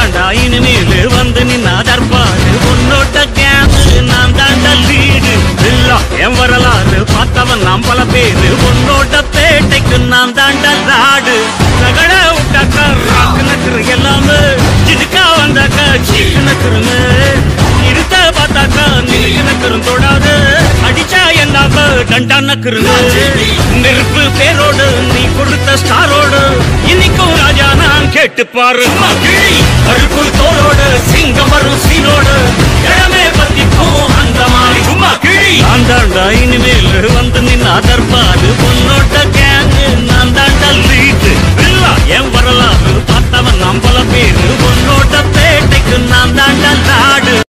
தாண்டா இனிமேல் வந்து நின்னா தற்பாடு உன்னோட்ட கேங்கு நான் தாண்டா லீடு இல்லா என் வரலாறு பார்த்தவன் நாம் பல பேரு உன்னோட்ட பேட்டைக்கு நான் தாண்டா லாடு ரகட விட்டாக்கா ராக்கு நக்குற எல்லாமே சிடுக்கா வந்தாக்கா சீக்கு நக்குருங்க இருத்த பார்த்தாக்கா நீக்கு நக்குறும் தொடாது அடிச்சா என்னாக டண்டா நக்குருங்க நெருப்பு பேரோடு நீ கொடுத்த ஸ்டாரோடு இன்னைக்கும் ராஜா நான் கேட்டு பாரு கருப்பு தோளோடு சிங்கம் வரும் சீனோடு இடமே பத்திக்கும் அந்த மாதிரி சும்மா கிழி நான் தாண்டா இனிமேல் வந்து நின்னா தற்பாடு உன்னோட்ட கேங்கு நான் தாண்டா லீட்டு இல்ல என் வரலாறு பார்த்தவன் நாம் பல பேரு உன்னோட்ட பேட்டைக்கு நான் தாண்டா லாடு